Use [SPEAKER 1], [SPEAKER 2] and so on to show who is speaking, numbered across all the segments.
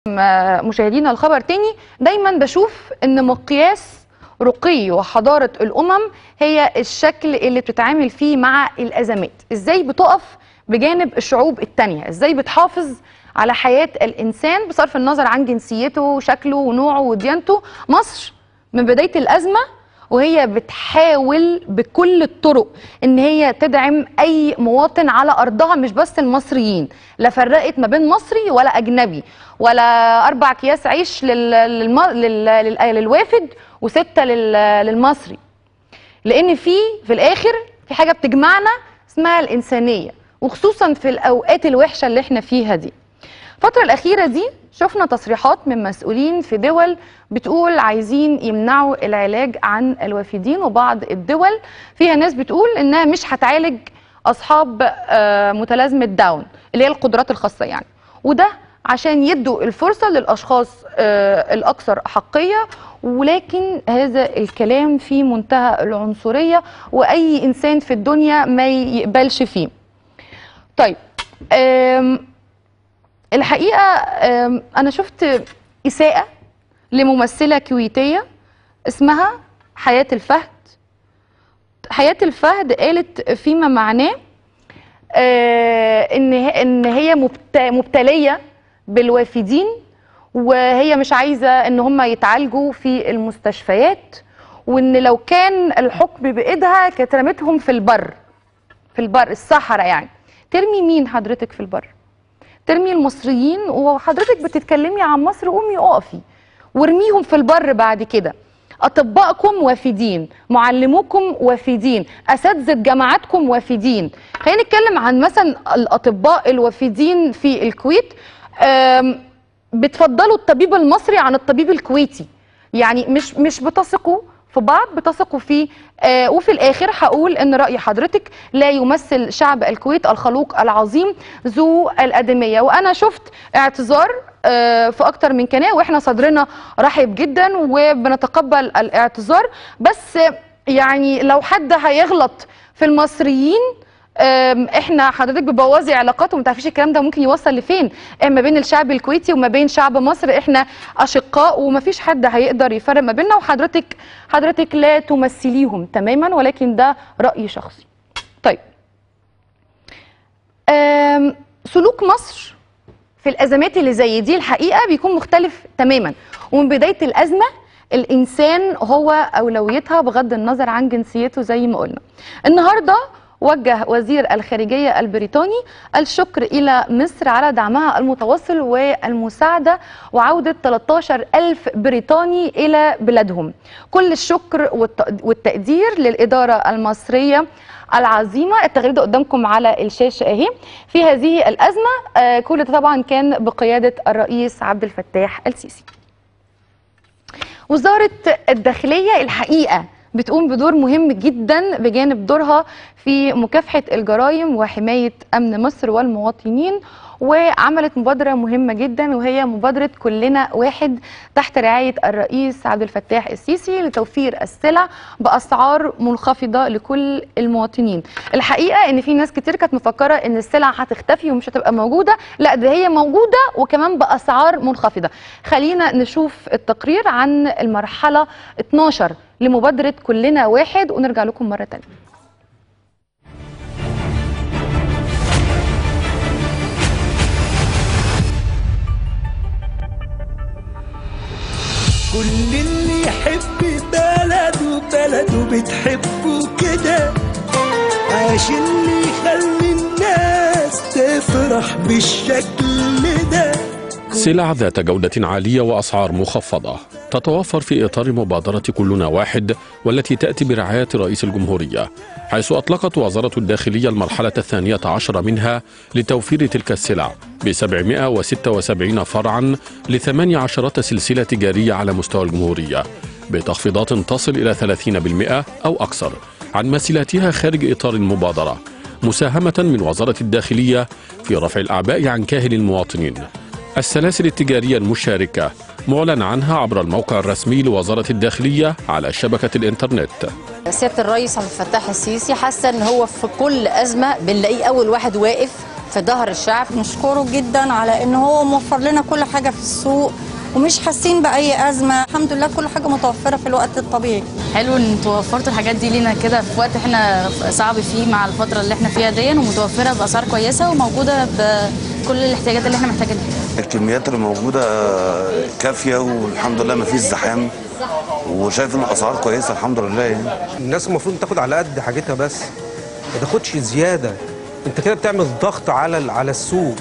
[SPEAKER 1] مشاهدينا الخبر تاني دايما بشوف ان مقياس رقي وحضارة الأمم هي الشكل اللي بتتعامل فيه مع الأزمات ازاي بتقف بجانب الشعوب التانية ازاي بتحافظ على حياة الإنسان بصرف النظر عن جنسيته وشكله ونوعه وديانته مصر من بداية الأزمة وهي بتحاول بكل الطرق ان هي تدعم اي مواطن على ارضها مش بس المصريين لا فرقت ما بين مصري ولا اجنبي ولا اربع اكياس عيش لل... للم... لل... لل... للوافد وسته لل... للمصري لان في في الاخر في حاجه بتجمعنا اسمها الانسانيه وخصوصا في الاوقات الوحشه اللي احنا فيها دي الفترة الأخيرة دي شفنا تصريحات من مسؤولين في دول بتقول عايزين يمنعوا العلاج عن الوافدين وبعض الدول فيها ناس بتقول إنها مش هتعالج أصحاب آه، متلازمة داون اللي هي القدرات الخاصة يعني وده عشان يدوا الفرصة للأشخاص آه، الأكثر أحقية ولكن هذا الكلام في منتهى العنصرية وأي إنسان في الدنيا ما يقبلش فيه طيب آم، الحقيقه آم، انا شفت اساءه لممثله كويتيه اسمها حياه الفهد حياه الفهد قالت فيما معناه آه، ان هي- ان هي مبت- مبتليه بالوافدين وهي مش عايزه ان هم يتعالجوا في المستشفيات وان لو كان الحكم بايدها كانت رمتهم في البر في البر الصحراء يعني ترمي مين حضرتك في البر ترمي المصريين وحضرتك بتتكلمي عن مصر قومي اقفي وارميهم في البر بعد كده اطبائكم وافدين معلموكم وافدين اساتذه جامعاتكم وافدين خلينا نتكلم عن مثلا الاطباء الوافدين في الكويت أم، بتفضلوا الطبيب المصري عن الطبيب الكويتي يعني مش مش بتثقوا في بعض بتثقوا فيه آه وفي الاخر هقول ان راي حضرتك لا يمثل شعب الكويت الخلوق العظيم ذو الادميه وانا شفت اعتذار آه في اكتر من قناه واحنا صدرنا رحب جدا وبنتقبل الاعتذار بس يعني لو حد هيغلط في المصريين أم، احنا حضرتك بتبوظي علاقات وما تعرفيش الكلام ده ممكن يوصل لفين إيه ما بين الشعب الكويتي وما بين شعب مصر احنا اشقاء وما فيش حد هيقدر يفرق ما بيننا وحضرتك حضرتك لا تمثليهم تماما ولكن ده راي شخصي طيب أم، سلوك مصر في الازمات اللي زي دي الحقيقه بيكون مختلف تماما ومن بدايه الازمه الانسان هو اولويتها بغض النظر عن جنسيته زي ما قلنا النهارده وجه وزير الخارجيه البريطاني الشكر الى مصر على دعمها المتواصل والمساعده وعوده 13 ألف بريطاني الى بلادهم كل الشكر والت- والتقدير للاداره المصريه العظيمه التغريده ده قدامكم على الشاشه اهي في هذه الازمه آه، كل ده طبعا كان بقياده الرئيس عبد الفتاح السيسي وزارة الداخلية الحقيقة بتقوم بدور مهم جدا بجانب دورها في مكافحة الجرائم وحماية أمن مصر والمواطنين وعملت مبادرة مهمة جدا وهي مبادرة كلنا واحد تحت رعاية الرئيس عبد الفتاح السيسي لتوفير السلع بأسعار منخفضة لكل المواطنين الحقيقة ان في ناس كتير كانت مفكرة ان السلع هتختفي ومش هتبقى موجودة لا ده هي موجودة وكمان بأسعار منخفضة خلينا نشوف التقرير عن المرحلة 12 لمبادرة كلنا واحد ونرجع لكم مرة تانية
[SPEAKER 2] كل اللي يحب بلده بلده بتحبه كده عشان اللي يخلي الناس تفرح بالشكل ده
[SPEAKER 3] سلع ذات جودة عالية وأسعار مخفضة تتوفر في إطار مبادرة كلنا واحد والتي تأتي برعاية رئيس الجمهورية حيث أطلقت وزارة الداخلية المرحلة الثانية عشر منها لتوفير تلك السلع ب 776 فرعا لثماني عشرة سلسلة تجارية على مستوى الجمهورية بتخفيضات تصل إلى 30% أو أكثر عن مسيلاتها خارج إطار المبادرة مساهمة من وزارة الداخلية في رفع الأعباء عن كاهل المواطنين السلاسل التجارية المشاركة معلن عنها عبر الموقع الرسمي لوزارة الداخلية على شبكة الإنترنت
[SPEAKER 4] سياده الرئيس عبد الفتاح السيسي حاسه ان هو في كل ازمه بنلاقيه اول واحد واقف في ظهر الشعب
[SPEAKER 5] نشكره جدا على ان هو موفر لنا كل حاجه في السوق ومش حاسين باي ازمه الحمد لله كل حاجه متوفره في الوقت الطبيعي
[SPEAKER 6] حلو ان توفرتوا الحاجات دي لينا كده في وقت احنا صعب فيه مع الفتره اللي احنا فيها دي ومتوفره باسعار كويسه وموجوده بكل الاحتياجات اللي احنا محتاجينها
[SPEAKER 7] الكميات اللي موجودة كافية والحمد لله ما فيش زحام وشايف ان الاسعار كويسة الحمد لله يعني
[SPEAKER 8] الناس المفروض تاخد على قد حاجتها بس ما تاخدش زياده انت كده بتعمل ضغط على ال- على السوق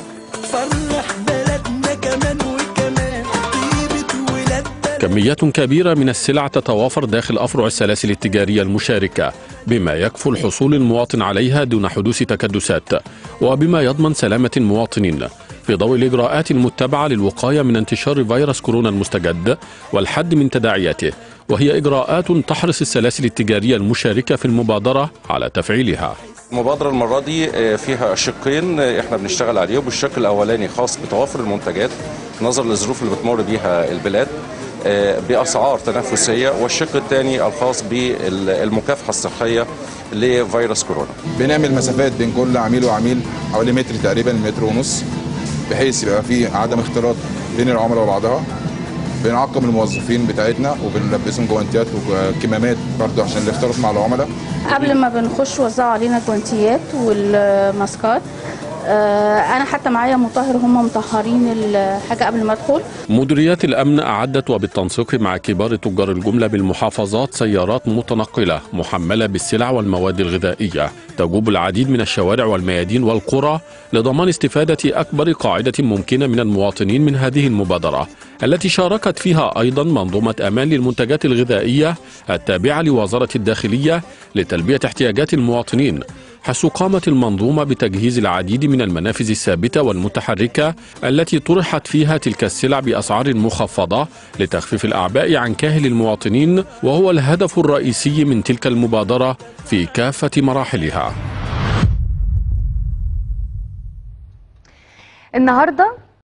[SPEAKER 2] فرح بلدنا كمان وكمان طيبة ولاد بلد
[SPEAKER 3] كميات كبيرة من السلع تتوافر داخل أفرع السلاسل التجارية المشاركة بما يكفل حصول المواطن عليها دون حدوث تكدسات وبما يضمن سلامة المواطنين في ضوء الإجراءات المتبعة للوقاية من انتشار فيروس كورونا المستجد والحد من تداعياته وهي إجراءات تحرص السلاسل التجارية المشاركة في المبادرة على تفعيلها
[SPEAKER 9] المبادرة المرة دي آه، فيها شقين آه، احنا بنشتغل عليهم الشق الأولاني خاص بتوافر المنتجات نظرا للظروف اللي بتمر بيها البلاد آه، بأسعار تنافسية والشق الثاني الخاص بالمكافحة الصحية لفيروس كورونا
[SPEAKER 10] بنعمل مسافات بين كل عميل وعميل حوالي متر تقريبا متر ونص بحيث يبقى في عدم اختلاط بين العملاء وبعضها بنعقم الموظفين بتاعتنا وبنلبسهم جوانتيات وكمامات برضه عشان الاختلاط مع العملاء
[SPEAKER 11] قبل ما بنخش وزعوا علينا الجوانتيات والماسكات آه، انا حتى معايا مطهر هم مطهرين الحاجه قبل ما ادخل
[SPEAKER 3] مديريات الأمن أعدت وبالتنسيق مع كبار تجار الجملة بالمحافظات سيارات متنقلة محملة بالسلع والمواد الغذائية تجوب العديد من الشوارع والميادين والقرى لضمان استفادة أكبر قاعدة ممكنة من المواطنين من هذه المبادرة التي شاركت فيها أيضا منظومة أمان للمنتجات الغذائية التابعة لوزارة الداخلية لتلبية احتياجات المواطنين حيث قامت المنظومة بتجهيز العديد من المنافذ الثابتة والمتحركة التي طرحت فيها تلك السلع بأسعار مخفضة لتخفيف الأعباء عن كاهل المواطنين وهو الهدف الرئيسي من تلك المبادرة في كافة مراحلها
[SPEAKER 1] النهارده